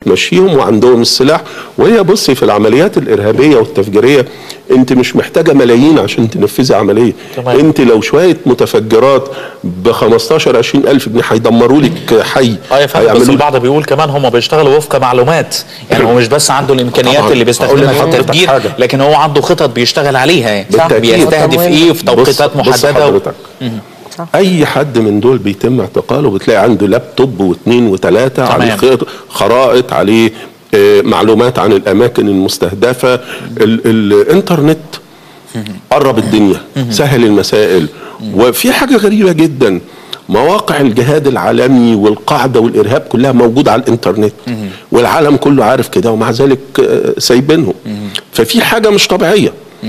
مشيهم وعندهم السلاح وهي بصي في العمليات الارهابيه والتفجيريه انت مش محتاجه ملايين عشان تنفذي عمليه تمام. انت لو شويه متفجرات ب 15 20 الف جنيه هيدمروا لك حي اه يا فندم بس هيعملوا البعض بيقول كمان هم بيشتغلوا وفق معلومات يعني هو مش بس عنده الامكانيات طبعاً. اللي بيستخدمها أقول في لحضرتك التفجير حاجة. لكن هو عنده خطط بيشتغل عليها يعني بالتأكيد. بيستهدف ايه في توقيتات بص- بص محدده و... حضرتك. اي حد من دول بيتم اعتقاله بتلاقي عنده لابتوب واثنين وثلاثه تمام. عليه خيط- خرائط عليه آه، معلومات عن الاماكن المستهدفه ال- الانترنت قرب الدنيا سهل المسائل وفي حاجه غريبه جدا مواقع الجهاد العالمي والقاعده والارهاب كلها موجوده على الانترنت والعالم كله عارف كده ومع ذلك آه، سايبينهم ففي حاجه مش طبيعيه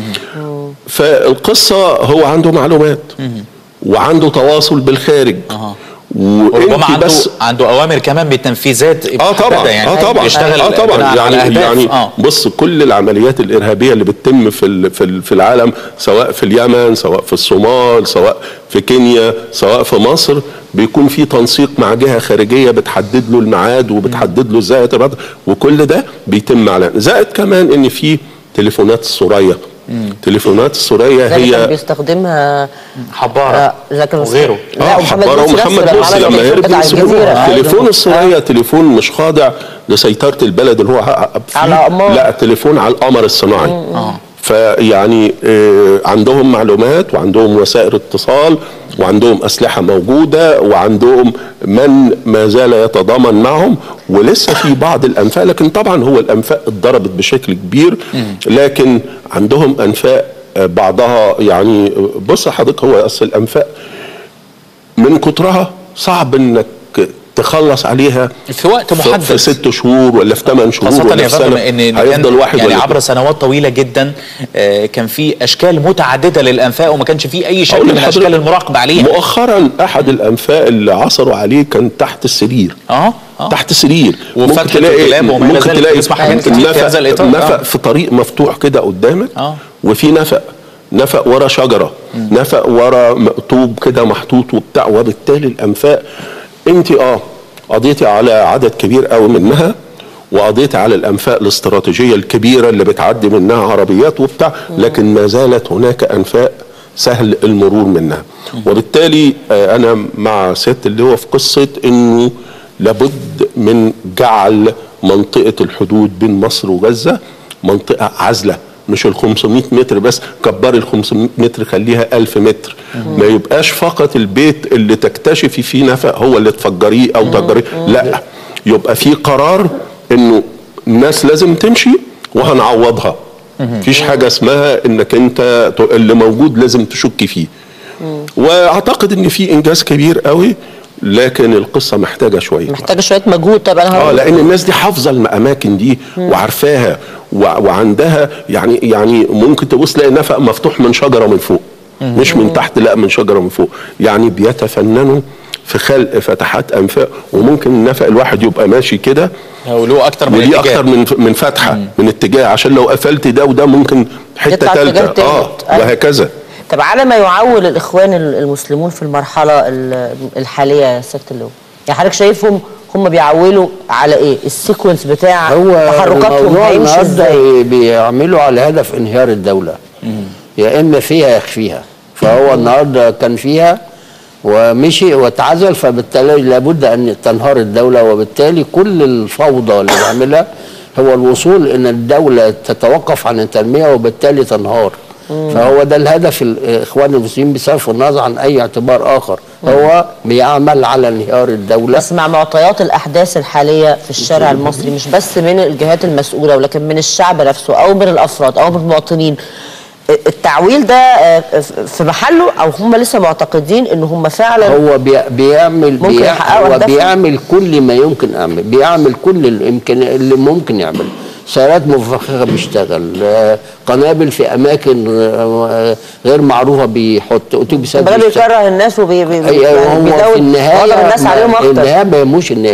فالقصه هو عنده معلومات وعنده تواصل بالخارج أها. وانت وربما عنده بس عنده اوامر كمان بتنفيذات اه طبعا محددة يعني اه طبعا بيشتغل اه طبعا بناء على يعني أهداف. يعني اه بص كل العمليات الارهابيه اللي بتتم في ال- في ال- في العالم سواء في اليمن سواء في الصومال سواء في كينيا سواء في مصر بيكون في تنسيق مع جهه خارجيه بتحدد له الميعاد وبتحدد له ازاي يتبادل وكل ده بيتم على زائد كمان ان في تليفونات السوريه تليفونات السوريه زي اللي كان هي بيستخدمها حباره آه، زكي وغيره لا اه ومحمد حباره مرسي ومحمد نفسه مرسي عمل لما التليفون هرب بتاع من الجزيرة. السورية آه. تليفون السورية تليفون مش خاضع لسيطرة البلد اللي هو حقق فيه على أقمار. لا تليفون على القمر الصناعي اه فيعني آه، عندهم معلومات وعندهم وسائل اتصال وعندهم أسلحة موجودة وعندهم من ما زال يتضامن معهم ولسه في بعض الأنفاق لكن طبعا هو الأنفاق اتضربت بشكل كبير لكن عندهم أنفاق آه، بعضها يعني بص حضرتك هو أصل الأنفاق من كترها صعب انك تخلص عليها في وقت في, محدد في ست شهور ولا في ثمان شهور خاصة ولا يا في فندم سنه ان إن هيفضل كان واحد يعني ولا عبر سنوات طويلة جدا آه، كان في اشكال متعددة للانفاق وما كانش في اي شكل أقول من لحضرتك اشكال المراقبة عليها مؤخرا احد الانفاق اللي عثروا عليه كان تحت السرير اه اه تحت سرير وفتحة الدولاب وما إلى ممكن ذلك. تلاقي بنسمع حاجات كتير في هذا الإطار. نفق آه. في طريق مفتوح كده قدامك آه. وفي نفق نفق ورا شجره نفق ورا طوب كده محطوط وبتاع وبالتالي الانفاق انت اه قضيتي على عدد كبير قوي منها وقضيتي على الانفاق الاستراتيجيه الكبيره اللي بتعدي منها عربيات وبتاع لكن ما زالت هناك انفاق سهل المرور منها وبالتالي آه، انا مع سياده اللي هو في قصه انه لابد من جعل منطقه الحدود بين مصر وغزه منطقه عازله مش ال 500 متر بس كبري ال 500 متر خليها 1000 متر ما يبقاش فقط البيت اللي تكتشفي فيه نفق هو اللي تفجريه او تفجريه لا يبقى في قرار انه الناس لازم تمشي وهنعوضها مفيش حاجه اسمها انك انت ت- اللي موجود لازم تشكي فيه واعتقد ان في انجاز كبير قوي لكن القصه محتاجه شويه محتاجه شويه مجهود طب انا اه هقول لان الناس دي حافظه الاماكن دي وعارفاها وع- وعندها يعني يعني ممكن تبص تلاقي نفق مفتوح من شجره من فوق مش من تحت لا من شجره من فوق يعني بيتفننوا في خلق فتحات انفاق وممكن النفق الواحد يبقى ماشي كده وله اكتر من وليه اتجاه. اكتر من من فتحه من اتجاه عشان لو قفلت ده وده ممكن حته يطلع اتجاه ثالثه تالت. اه أيوة. وهكذا طب على ما يعول الاخوان المسلمون في المرحله ال- الحاليه يا سياده اللواء يعني حضرتك شايفهم هم بيعولوا على ايه السيكونس بتاع هو تحركاتهم الموضوع هيمشي ازاي النهارده بيعملوا على هدف انهيار الدوله يا اما فيها يخفيها فهو النهارده كان فيها ومشي واتعزل فبالتالي لابد ان تنهار الدوله وبالتالي كل الفوضى اللي بيعملها هو الوصول ان الدوله تتوقف عن التنميه وبالتالي تنهار فهو ده الهدف الاخوان المسلمين بصرف النظر عن اي اعتبار اخر هو بيعمل على انهيار الدوله بس مع معطيات الاحداث الحاليه في الشارع المصري مش بس من الجهات المسؤوله ولكن من الشعب نفسه او من الافراد او من المواطنين التعويل ده آه، في محله او هم لسه معتقدين ان هم فعلا هو بي بيعمل ممكن بيع يحققوا هو أهدافهم؟ بيعمل كل ما يمكن اعمل بيعمل كل الامكان اللي ممكن يعمل سيارات مفخخه بيشتغل آه، قنابل في اماكن آه، غير معروفه بيحط اتوبيسات ده بيشتغل. بيكره الناس أي- وبيزود هو في النهايه الناس ما- عليهم اكتر النهايه ما يهموش الناس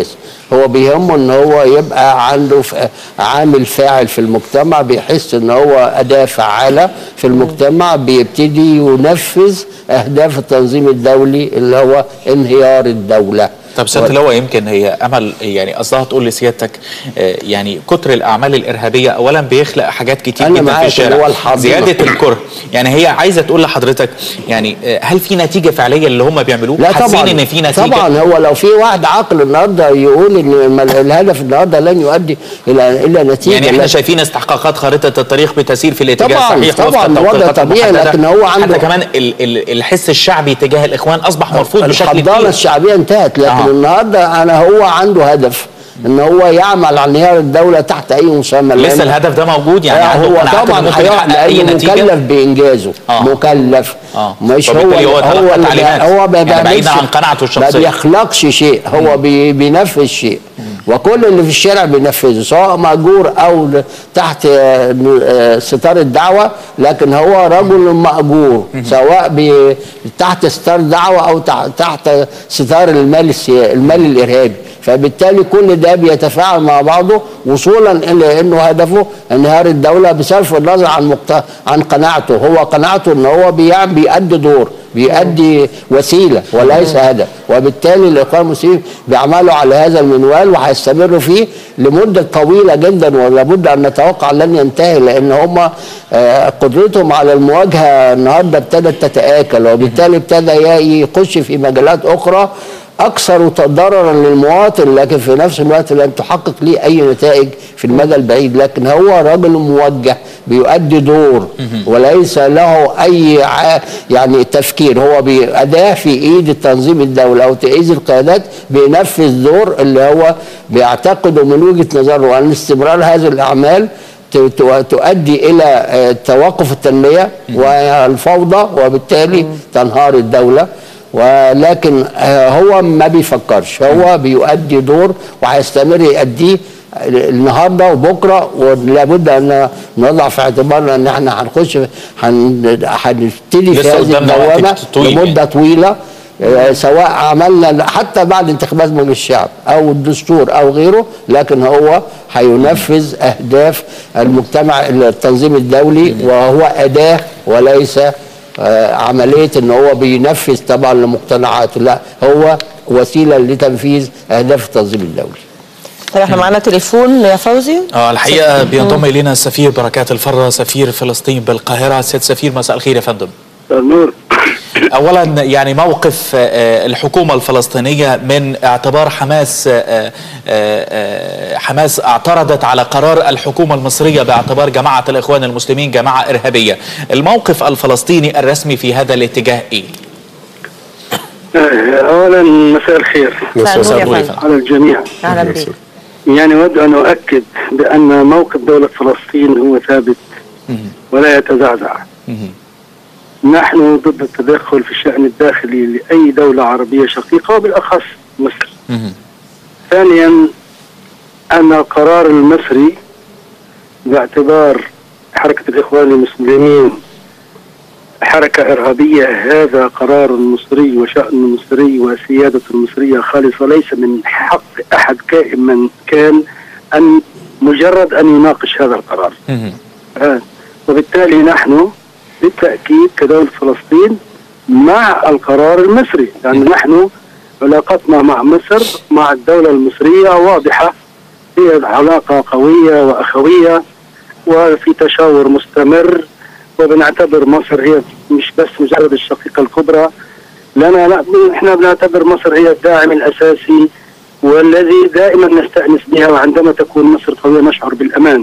هو بيهمه ان هو يبقى عنده ف- عامل فاعل في المجتمع بيحس ان هو اداه فعاله في المجتمع بيبتدي ينفذ اهداف التنظيم الدولي اللي هو انهيار الدوله طب سياده اللواء يمكن هي امل يعني قصدها تقول لسيادتك آه، يعني كتر الاعمال الارهابيه اولا بيخلق حاجات كتير أنا جدا في معاك، الشارع اللي هو الحضيضة. زياده الكره يعني هي عايزه تقول لحضرتك يعني آه، هل في نتيجه فعليه اللي هم بيعملوه لا حاسين طبعا ان في نتيجه طبعا هو لو في واحد عاقل النهارده يقول ان الم- الهدف النهارده لن يؤدي الى الى نتيجه يعني احنا لكن- شايفين استحقاقات خارطه الطريق بتسير في الاتجاه طبعاً، الصحيح طبعاً، وفق ده وضع التوقيتات طبيعي، المحددة. لكن هو عنده- حتى كمان ال ال الحس الشعبي تجاه الاخوان اصبح مرفوض بشكل الحضانه كبير الشعبيه انتهت لكن آه. النهارده انا هو عنده هدف ان هو يعمل على انهيار الدوله تحت اي مسمى لسه لأن- الهدف ده موجود يعني آه، عنده هو قناعات إنه طبعا ممكن هيقع يحقق اي لانه نتيجه مكلف بانجازه آه. مكلف آه. مش هو فبالتالي هو هو تلقى اللي التعليمات. هو ما يعني بعيداً بيعملش- عن قناعته الشخصية. ما بيخلقش شيء هو بي بينفذ شيء وكل اللي في الشارع بينفذه سواء مأجور او ل- تحت آه، آه، ستار الدعوه لكن هو رجل مأجور سواء بي تحت ستار دعوه او تح- تحت ستار المال السيا- المال الارهابي فبالتالي كل ده بيتفاعل مع بعضه وصولا الى انه هدفه انهيار الدوله بصرف النظر عن مقت... عن قناعته هو قناعته ان هو بيعمل بيأدي دور بيؤدي وسيله وليس هدف وبالتالي الاخوان المسلمين بيعملوا على هذا المنوال وهيستمروا فيه لمده طويله جدا ولابد ان نتوقع لن ينتهي لان هم آه، قدرتهم على المواجهه النهارده ابتدت تتاكل وبالتالي ابتدى ي- يخش في مجالات اخرى اكثر ضررا للمواطن لكن في نفس الوقت لن تحقق ليه اي نتائج في المدى البعيد لكن هو راجل موجه بيؤدي دور وليس له اي ع- يعني تفكير هو بأداة في ايد التنظيم الدولي او في ايد القيادات بينفذ دور اللي هو بيعتقده من وجهه نظره ان استمرار هذه الاعمال ت- ت- تؤدي الى آه، توقف التنميه والفوضى وبالتالي تنهار الدوله ولكن آه، هو ما بيفكرش هو بيؤدي دور وهيستمر يؤديه النهارده وبكره ولابد ان نضع في اعتبارنا ان احنا هنخش هن- هنبتدي في لسه هذه قدامنا وقت الدوامه طويل لمده يعني. طويله آه، سواء عملنا حتى بعد انتخابات مجلس الشعب او الدستور او غيره لكن هو هينفذ اهداف المجتمع التنظيم الدولي وهو اداه وليس آه، عمليه ان هو بينفذ طبعا لمقتنعاته لا هو وسيله لتنفيذ اهداف التنظيم الدولي طب احنا معانا تليفون يا فوزي اه الحقيقه بينضم الينا السفير بركات الفره سفير فلسطين بالقاهره سيد سفير مساء الخير يا فندم النور اولا يعني موقف آه، الحكومه الفلسطينيه من اعتبار حماس آه، آه، آه، حماس اعترضت على قرار الحكومه المصريه باعتبار جماعه الاخوان المسلمين جماعه ارهابيه الموقف الفلسطيني الرسمي في هذا الاتجاه ايه آه، اولا مساء الخير مساء النور يا النور يا فندم على الجميع اهلا بيك يعني اود ان اؤكد بان موقف دوله فلسطين هو ثابت ولا يتزعزع نحن ضد التدخل في الشان الداخلي لاي دوله عربيه شقيقه وبالاخص مصر ثانيا ان القرار المصري باعتبار حركه الاخوان المسلمين حركة إرهابية هذا قرار مصري وشأن مصري وسيادة مصرية خالصة ليس من حق أحد كائن من كان أن مجرد أن يناقش هذا القرار آه. وبالتالي نحن بالتأكيد كدولة فلسطين مع القرار المصري لأن يعني نحن علاقتنا مع مصر مع الدولة المصرية واضحة هي علاقة قوية وأخوية وفي تشاور مستمر وبنعتبر مصر هي مش بس مجرد الشقيقة الكبرى لنا لا احنا بنعتبر مصر هي الداعم الأساسي والذي دائما نستأنس بها وعندما تكون مصر قوية نشعر بالأمان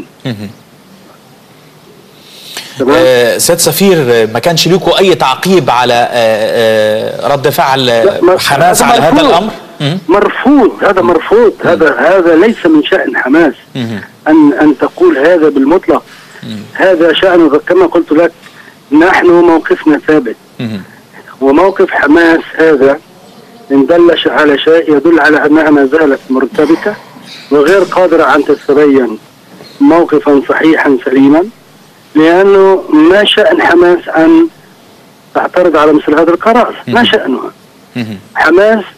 تمام آه، سيد سفير آه، ما كانش لكم اي تعقيب على آه، آه، رد فعل آه، لا، ما- حماس هذا على هذا مرفوض. الامر مم. مرفوض هذا مرفوض هذا هذا ليس من شأن حماس أن أن تقول هذا بالمطلق هذا شأن كما قلت لك نحن موقفنا ثابت مم. وموقف حماس هذا إن دل ش- على شيء يدل على أنها ما زالت مرتبكة وغير قادرة أن تتبين موقفا صحيحا سليما لأنه ما شأن حماس أن تعترض على مثل هذا القرار ما شأنها مم. حماس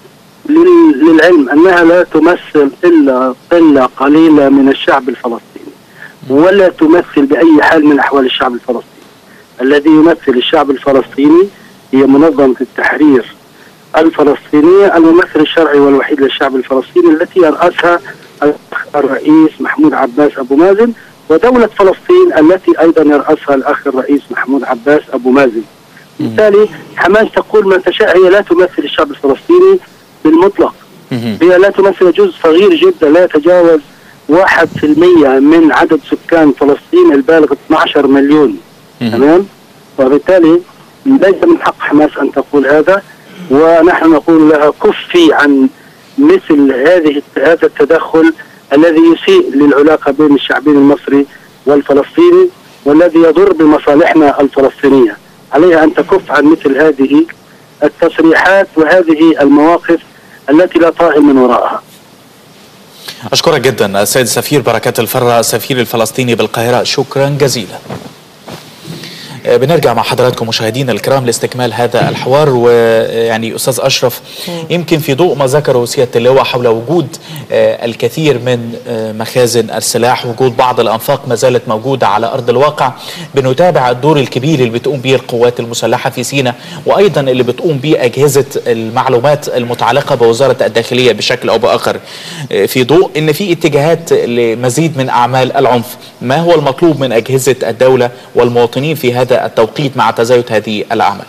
لل- للعلم انها لا تمثل الا قله قليله من الشعب الفلسطيني ولا تمثل باي حال من احوال الشعب الفلسطيني الذي يمثل الشعب الفلسطيني هي منظمه التحرير الفلسطينيه الممثل الشرعي والوحيد للشعب الفلسطيني التي يرأسها الرئيس محمود عباس ابو مازن ودولة فلسطين التي ايضا يرأسها الاخ الرئيس محمود عباس ابو مازن. بالتالي حماس تقول ما تشاء هي لا تمثل الشعب الفلسطيني بالمطلق. هي لا تمثل جزء صغير جدا لا يتجاوز 1% من عدد سكان فلسطين البالغ 12 مليون تمام وبالتالي ليس من حق حماس ان تقول هذا ونحن نقول لها كفي عن مثل هذه هذا التدخل الذي يسيء للعلاقه بين الشعبين المصري والفلسطيني والذي يضر بمصالحنا الفلسطينيه عليها ان تكف عن مثل هذه التصريحات وهذه المواقف التي لا طائل من وراءها أشكرك جدا السيد سفير بركات الفرة السفير الفلسطيني بالقاهرة شكرا جزيلا آه، بنرجع مع حضراتكم مشاهدينا الكرام لاستكمال هذا الحوار ويعني استاذ اشرف يمكن في ضوء ما ذكره سياده اللواء حول وجود آه، الكثير من آه، مخازن السلاح وجود بعض الانفاق ما زالت موجوده على ارض الواقع بنتابع الدور الكبير اللي بتقوم به القوات المسلحه في سيناء وايضا اللي بتقوم به اجهزه المعلومات المتعلقه بوزاره الداخليه بشكل او باخر آه، في ضوء ان في اتجاهات لمزيد من اعمال العنف ما هو المطلوب من اجهزه الدوله والمواطنين في هذا التوقيت مع تزايد هذه الاعمال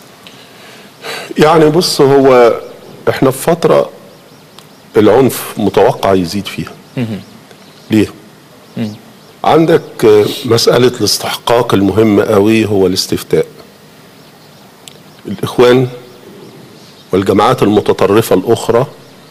يعني بص هو احنا في فترة العنف متوقع يزيد فيها ليه؟ عندك آه، مسألة الاستحقاق المهم قوي هو الاستفتاء الإخوان والجماعات المتطرفة الأخرى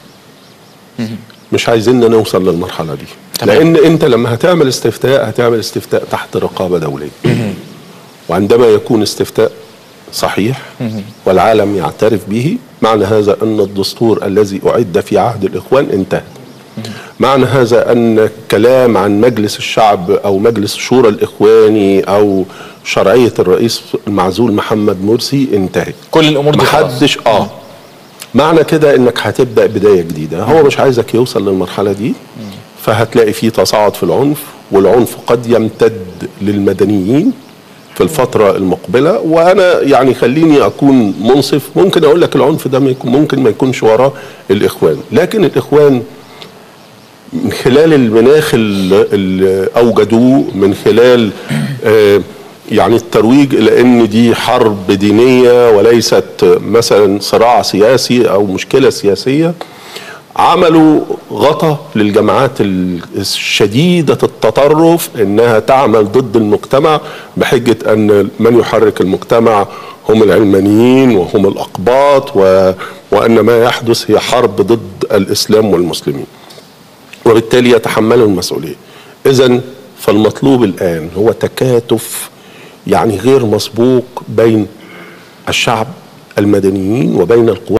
مش عايزيننا نوصل للمرحلة دي تمام. لأن أنت لما هتعمل استفتاء هتعمل استفتاء تحت رقابة دولية وعندما يكون استفتاء صحيح والعالم يعترف به معنى هذا أن الدستور الذي أعد في عهد الإخوان انتهى معنى هذا أن الكلام عن مجلس الشعب أو مجلس الشورى الإخواني أو شرعية الرئيس المعزول محمد مرسي انتهت كل الامور دي خلاص. محدش اه معنى كده انك هتبدا بدايه جديده هو مش عايزك يوصل للمرحله دي فهتلاقي فيه تصاعد في العنف والعنف قد يمتد للمدنيين في الفترة المقبلة وأنا يعني خليني أكون منصف ممكن أقول لك العنف ده ما يكون- ممكن ما يكونش وراه الإخوان لكن الإخوان من خلال المناخ اللي اللي أوجدوه من خلال آه، يعني الترويج إلى أن دي حرب دينية وليست مثلا صراع سياسي أو مشكلة سياسية عملوا غطى للجماعات ال- الشديدة التطرف انها تعمل ضد المجتمع بحجة ان من يحرك المجتمع هم العلمانيين وهم الاقباط و... وان ما يحدث هي حرب ضد الاسلام والمسلمين وبالتالي يتحملوا المسؤولية اذا فالمطلوب الان هو تكاتف يعني غير مسبوق بين الشعب المدنيين وبين القوات